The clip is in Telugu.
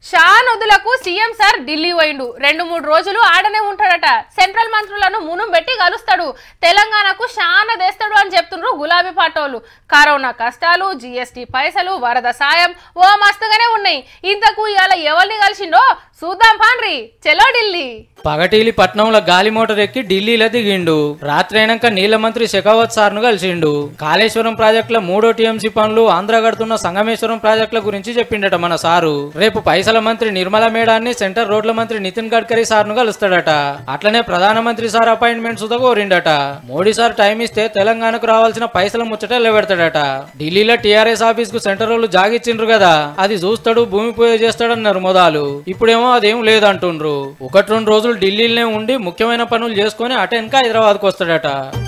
షానొదులకు సీఎం సార్ ఢిల్లీ పోయిండు రెండు మూడు రోజులు ఆడనే ఉంటాడట సెంట్రల్ మంత్రులను మునం పెట్టి కలుస్తాడు తెలంగాణకు షాన దేస్తాడు అని చెప్తుండ్రు గులాబీ పాటోలు కరోనా కష్టాలు జీఎస్టీ పైసలు వరద సాయం ఓ మస్తుగానే ఉన్నాయి ఇంతకు ఇవాళ ఎవరిని కలిసిండో చూద్దాం పాన్రి చెలో ఢిల్లీ పగటీలి పట్నంలో గాలి మోటార్ ఎక్కి ఢిల్లీలో దిగిండు రాత్రి అయినాక నీళ్ల మంత్రి షెకావత్ సార్ను కలిసిండు కాళేశ్వరం ప్రాజెక్టుల మూడో టీఎంసీ పనులు ఆంధ్ర కడుతున్న సంగమేశ్వరం ప్రాజెక్టుల గురించి చెప్పిండట మన సారు రేపు పైసల మంత్రి నిర్మలా మేడాన్ని సెంటర్ రోడ్ల మంత్రి నితిన్ గడ్కరీ సార్ను కలుస్తాడట అట్లనే ప్రధానమంత్రి సార్ అపాయింట్మెంట్ సుధా కోరిండట మోడీ సార్ టైం ఇస్తే తెలంగాణకు రావాల్సిన పైసల ముచ్చట పెడతాడట ఢిల్లీలో టీఆర్ఎస్ ఆఫీస్ కు సెంటర్ వాళ్ళు జాగిచ్చిండ్రు కదా అది చూస్తాడు భూమి పూజ చేస్తాడన్నారు మొదలు ఇప్పుడేమో అదేం లేదంటుండ్రు ఒకటి రెండు రోజులు ఢిల్లీలోనే ఉండి ముఖ్యమైన పనులు చేసుకొని అటెన్కా హైదరాబాద్కు వస్తాడట